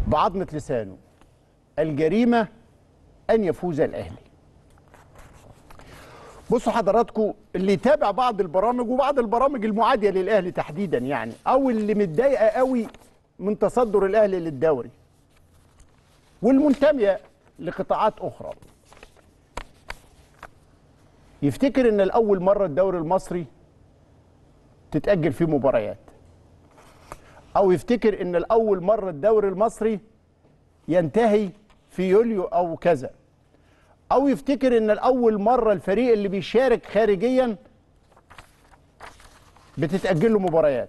بعظمه لسانه الجريمه ان يفوز الاهلي بصوا حضراتكم اللي يتابع بعض البرامج وبعض البرامج المعاديه للاهلي تحديدا يعني او اللي متضايقه قوي من تصدر الاهلي للدوري والمنتميه لقطاعات اخرى يفتكر ان الاول مره الدوري المصري تتاجل فيه مباريات او يفتكر ان الاول مره الدوري المصري ينتهي في يوليو او كذا او يفتكر ان الاول مره الفريق اللي بيشارك خارجيا بتتاجل له مباريات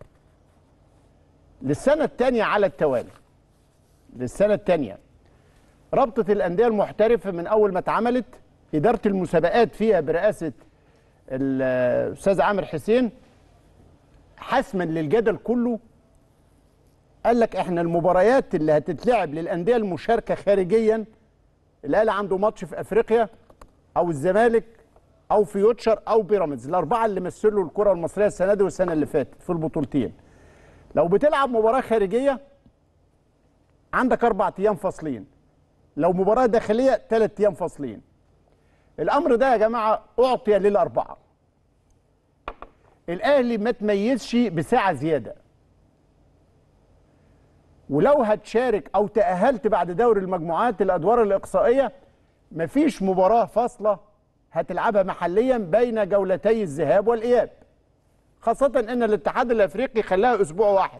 للسنه الثانيه على التوالي للسنه الثانيه رابطه الانديه المحترفه من اول ما اتعملت اداره المسابقات فيها برئاسه الاستاذ عامر حسين حسما للجدل كله قال لك احنا المباريات اللي هتتلعب للانديه المشاركه خارجيا الاهلي عنده ماتش في افريقيا او الزمالك او فيوتشر او بيراميدز الاربعه اللي مثلوا الكره المصريه السنه دي والسنه اللي فاتت في البطولتين لو بتلعب مباراه خارجيه عندك اربع ايام فاصلين لو مباراه داخليه ثلاث ايام فاصلين الامر ده يا جماعه اعطي للاربعه الاهلي ما تميزش بساعه زياده ولو هتشارك او تاهلت بعد دوري المجموعات الادوار الاقصائيه مفيش مباراه فاصله هتلعبها محليا بين جولتي الذهاب والاياب خاصه ان الاتحاد الافريقي خلاها اسبوع واحد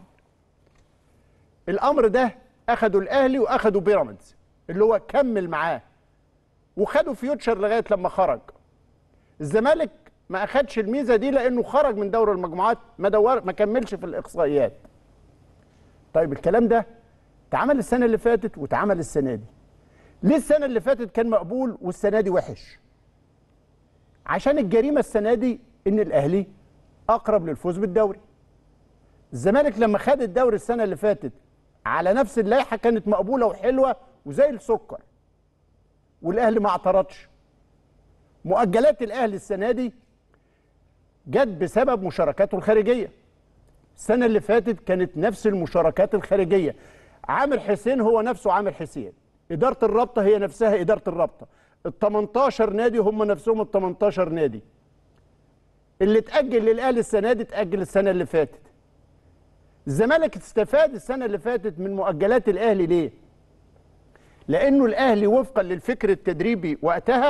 الامر ده اخدوا الاهلي واخدوا بيراميدز اللي هو كمل معاه وخدوا فيوتشر لغايه لما خرج الزمالك ما اخدش الميزه دي لانه خرج من دوري المجموعات ما دور ما كملش في الاقصائيات طيب الكلام ده اتعمل السنه اللي فاتت واتعمل السنه دي ليه السنه اللي فاتت كان مقبول والسنه دي وحش عشان الجريمه السنه دي ان الاهلي اقرب للفوز بالدوري الزمالك لما خد الدوري السنه اللي فاتت على نفس اللائحه كانت مقبوله وحلوه وزي السكر والاهلي ما اعترضش مؤجلات الاهلي السنه دي جت بسبب مشاركاته الخارجيه السنه اللي فاتت كانت نفس المشاركات الخارجيه عامر حسين هو نفسه عامر حسين اداره الرابطه هي نفسها اداره الرابطه ال 18 نادي هم نفسهم ال 18 نادي اللي اتاجل للاهلي السنه دي اتاجل السنه اللي فاتت الزمالك استفاد السنه اللي فاتت من مؤجلات الاهلي ليه لانه الاهلي وفقا للفكر التدريبي وقتها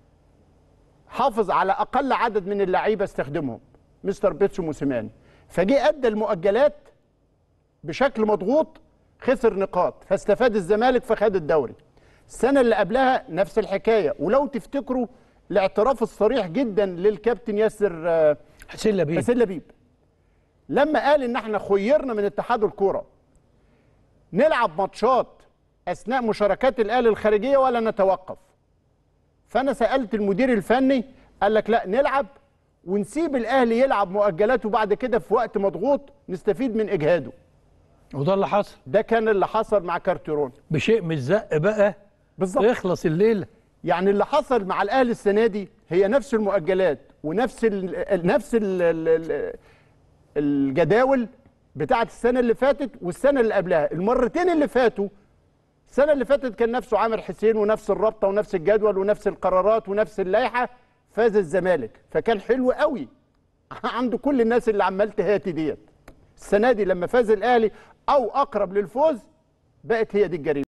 حافظ على اقل عدد من اللعيبه استخدمهم مستر بيتسو موسيماني فجه ادى المؤجلات بشكل مضغوط خسر نقاط فاستفاد الزمالك فخد الدوري السنه اللي قبلها نفس الحكايه ولو تفتكروا الاعتراف الصريح جدا للكابتن ياسر آه، حسين لبيب حسين لبيب لما قال ان احنا خيرنا من اتحاد الكوره نلعب ماتشات اثناء مشاركات الاهلي الخارجيه ولا نتوقف فانا سالت المدير الفني قال لك لا نلعب ونسيب الاهلي يلعب مؤجلاته بعد كده في وقت مضغوط نستفيد من اجهاده وده اللي حصل ده كان اللي حصل مع كارتيرون بشيء من الزق بقى بالظبط يخلص الليله يعني اللي حصل مع الاهلي السنه دي هي نفس المؤجلات ونفس ال نفس ال ال الجداول بتاعت السنه اللي فاتت والسنه اللي قبلها المرتين اللي فاتوا السنه اللي فاتت كان نفسه عامر حسين ونفس الرابطه ونفس الجدول ونفس القرارات ونفس اللائحه فاز الزمالك فكان حلو قوي عنده كل الناس اللي عمال تهاتي ديت السنه دي لما فاز الاهلي او اقرب للفوز بقت هي دي الجريمه